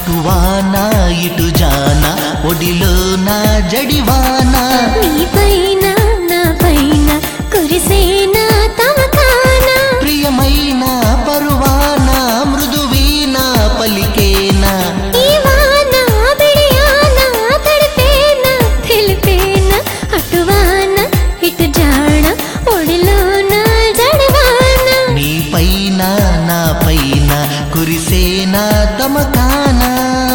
అటువాన ఇటు జాన ఒడిలోన జడివాన నీ పైన నా పైన కురిసేన తమకాన ప్రియమైన పరువాన మృదువీన పలికేన ఈ వాన బిడియాన తడిపేన తెలిపేన అటువాన ఇటు జాణ ఒడిలోన జడవాన నీ పైన నా పైన కురిసేన తమకానా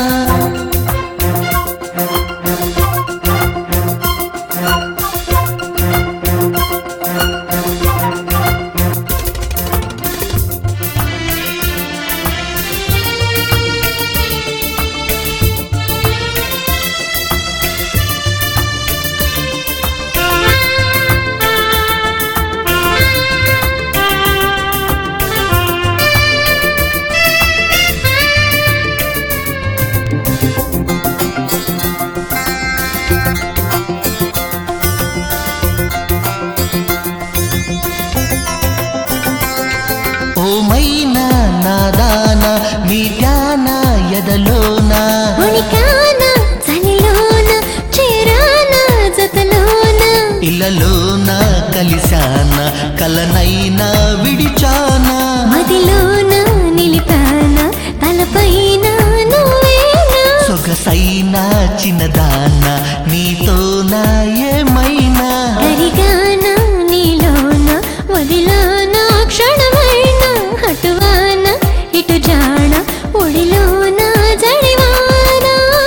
ఓమైనా నాదాన మీటాన ఎదలోన ఉనికాన చలిలోన చేరాన జతలోన ఇళ్ళలోన కలిశాన కలనైనా విడిచాన మదిలోన నిలిపాన తలపైన నువ్వేనా సొగసైన చిన్నదాన నీతోన ఏమైనా కరిగాన నీలోన వదిలాన క్షణమైన అటువాన ఇటు జాణ ఒడిలోన జడివాన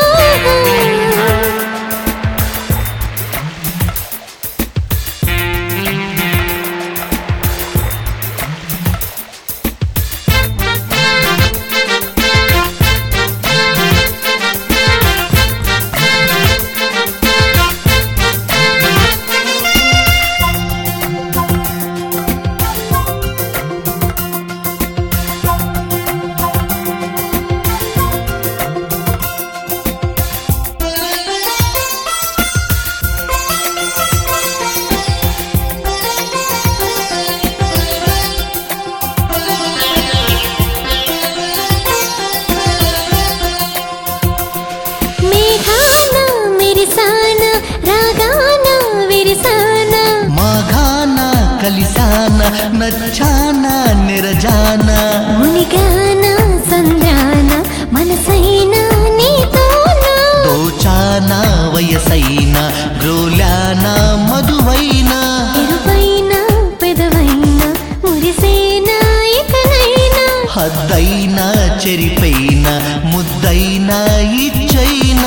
మేఘాన మెరిసాన రాగాన విరిసాన మాఘాన కలిశాన నచ్చాన నిరజాన మునిగాన సంద్రాన మనసైన నీతోన దోచాన వయసైన గ్రోలాన మధువైన ఎరుపైన పెదవైన మురిసేన ఇకనైనా హద్దైన చెరిపైన ముద్దైన ఇచ్చైన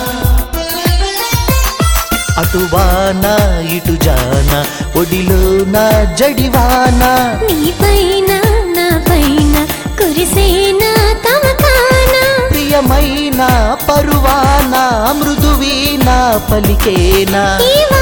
అటువాన ఇటు జాన ఒడిలోన జడివాన నీ పైన నా పైన కురిసేన తమకాన ప్రియమైన పరువాన మృదువీన పలికేనా ఈ